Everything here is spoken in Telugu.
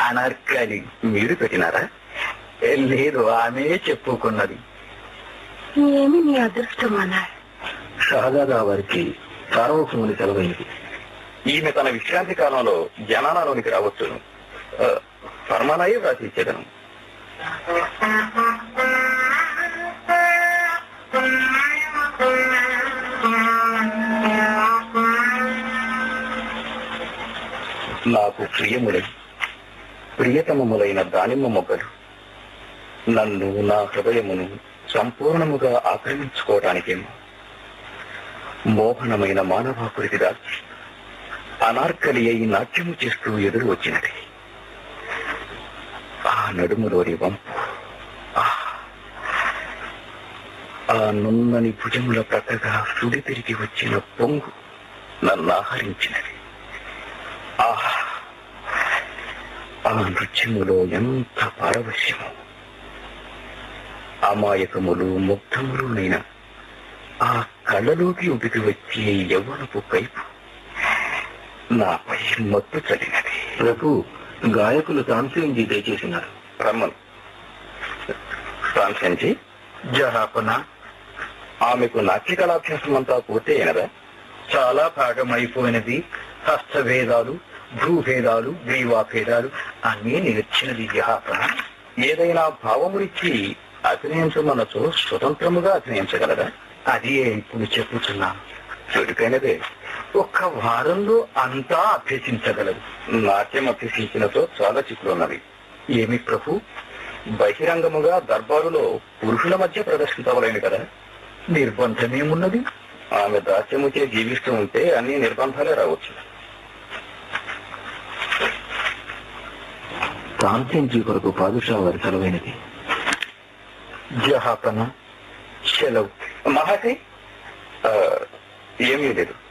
అనార్కలి మీరు పెట్టినారా ఏ, లేదు ఆమె చెప్పుకున్నది ఏమి నీ అదృష్టం అన్నాడు షహజాదా వారికి సార్వభౌముని సెలవైంది ఈమె తన విశ్రాంతి కాలంలో జనాలలోనికి రావచ్చును ఆ, ఫర్మానాయే వ్రాసి ఇచ్చేదను నాకు ప్రియములై ప్రియతమములైన దానిమ్మ మొగ్గలు నన్ను నా హృదయమును సంపూర్ణముగా ఆక్రమించుకోవటానికేమో మోహనమైన మానవాకృతి దాల్చి అనార్కలి అయి నాట్యము చేస్తూ ఎదురు వచ్చినది ఆ నడుములోని వంపు ఆ, ఆ నున్నని భుజముల ప్రక్కగా సుడి తిరిగి వచ్చిన పొంగు నన్ను ఆహరించినది ఆ ఆ నృత్యములో ఎంత పారవశ్యము అమాయకములు ముగ్ధములునైన ఆ కళ్ళలోకి ఉడికి వచ్చే యవ్వనపు కైపు నాపై మత్తు చదివినది ప్రభు గాయకులు తాన్సేన్జీ దయచేసినారు రమ్మను ఫ్రాన్సెన్జీ జహాపన ఆమెకు నాట్య కళాభ్యాసం అంతా పూర్తి అయినదా చాలా భాగం అయిపోయినది హస్తభేదాలు భూభేదాలు గ్రీవాభేదాలు అన్నీ నేర్చినది జహాపన ఏదైనా భావమునిచ్చి అభినయించమన్నచో స్వతంత్రముగా అభినయించగలరా అది ఇప్పుడు చెప్పుతున్నాను చురుకైనదే ఒక్క వారంలో అంతా అభ్యసించగలదు నాట్యం అభ్యసించినతో చాలా చిక్కులున్నవి ఏమి ప్రభు బహిరంగముగా దర్బారులో పురుషుల మధ్య ప్రదర్శించవలేను కదా నిర్బంధమేమున్నది ఆమె దాస్యముచే జీవిస్తూ ఉంటే అన్ని నిర్బంధాలే రావచ్చు తాన్సేన్జీ కొరకు పాదుషా వారి సెలవైనది జహాపన సెలవు మహాశయ్ ఆ, ఏమీ లేదు